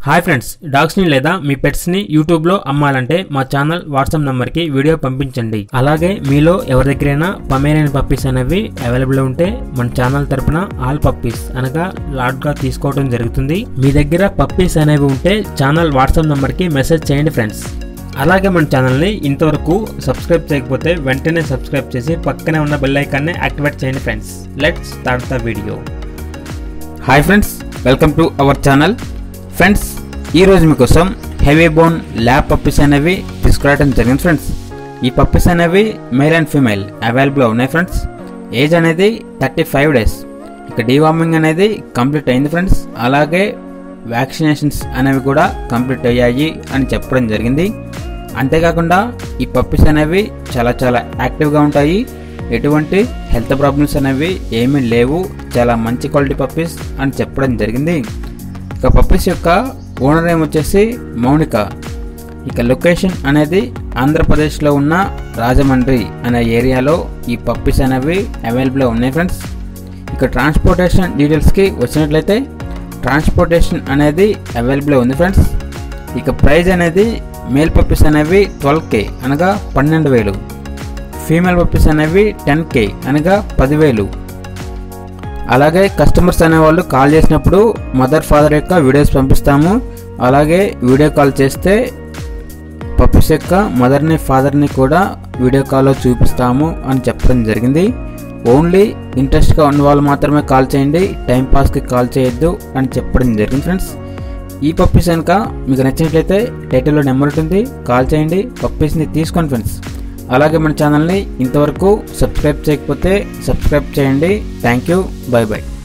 hi friends డాగ్స్ని లేదా మీ పెట్స్ని యూట్యూబ్లో అమ్మాలంటే మా ఛానల్ వాట్సాప్ నెంబర్కి వీడియో పంపించండి అలాగే మీలో ఎవరి దగ్గరైనా పమేరియన్ పప్పీస్ అనేవి అవైలబుల్ ఉంటే మన ఛానల్ తరపున ఆల్ పప్పీస్ అనగా లాట్గా తీసుకోవడం జరుగుతుంది మీ దగ్గర పప్పీస్ అనేవి ఉంటే ఛానల్ వాట్సాప్ నెంబర్కి మెసేజ్ చేయండి ఫ్రెండ్స్ అలాగే మన ఛానల్ని ఇంతవరకు సబ్స్క్రైబ్ చేయకపోతే వెంటనే సబ్స్క్రైబ్ చేసి పక్కనే ఉన్న బెల్ ఐకాన్ని యాక్టివేట్ చేయండి friends let's start the video hi friends welcome to our channel friends ఈరోజు మీకోసం హెవీ బోన్ ల్యాబ్ పప్పీస్ అనేవి తీసుకురావడం జరిగింది ఫ్రెండ్స్ ఈ పప్పీస్ అనేవి మేల్ అండ్ ఫీమేల్ అవైలబుల్ ఉన్నాయి ఫ్రెండ్స్ ఏజ్ అనేది థర్టీ ఫైవ్ డేస్ ఇక డీవార్మింగ్ అనేది కంప్లీట్ అయింది ఫ్రెండ్స్ అలాగే వ్యాక్సినేషన్స్ అనేవి కూడా కంప్లీట్ అయ్యాయి అని చెప్పడం జరిగింది అంతేకాకుండా ఈ పప్పీస్ అనేవి చాలా చాలా యాక్టివ్గా ఉంటాయి ఎటువంటి హెల్త్ ప్రాబ్లమ్స్ అనేవి ఏమీ లేవు చాలా మంచి క్వాలిటీ పప్పీస్ అని చెప్పడం జరిగింది ఇక పప్పీస్ యొక్క ఓనర్ నేమ్ వచ్చేసి మౌనిక ఇక లొకేషన్ అనేది ఆంధ్రప్రదేశ్లో ఉన్న రాజమండ్రి అనే ఏరియాలో ఈ పప్పీస్ అనేవి అవైలబుల్ ఉన్నాయి ఫ్రెండ్స్ ఇక ట్రాన్స్పోర్టేషన్ డీటెయిల్స్కి వచ్చినట్లయితే ట్రాన్స్పోర్టేషన్ అనేది అవైలబుల్ ఉంది ఫ్రెండ్స్ ఇక ప్రైస్ అనేది మేల్ పప్పీస్ అనేవి ట్వెల్వ్ కే అనగా పన్నెండు వేలు ఫీమేల్ పప్పీస్ అనేవి టెన్ కే అనగా పదివేలు అలాగే కస్టమర్స్ అనేవాళ్ళు కాల్ చేసినప్పుడు మదర్ ఫాదర్ యొక్క వీడియోస్ పంపిస్తాము అలాగే వీడియో కాల్ చేస్తే పప్పీస్ యొక్క మదర్ని ఫాదర్ని కూడా వీడియో కాల్లో చూపిస్తాము అని చెప్పడం జరిగింది ఓన్లీ ఇంట్రెస్ట్గా ఉన్న వాళ్ళు మాత్రమే కాల్ చేయండి టైం పాస్కి కాల్ చేయొద్దు అని చెప్పడం జరిగింది ఫ్రెండ్స్ ఈ పప్పీస్ కనుక మీకు నచ్చినట్లయితే టైటిల్లో నెంబర్ ఉంటుంది కాల్ చేయండి పప్పీస్ని తీసుకోండి ఫ్రెండ్స్ అలాగే మన ఛానల్ని ఇంతవరకు సబ్స్క్రైబ్ చేయకపోతే సబ్స్క్రైబ్ చేయండి థ్యాంక్ యూ బై బై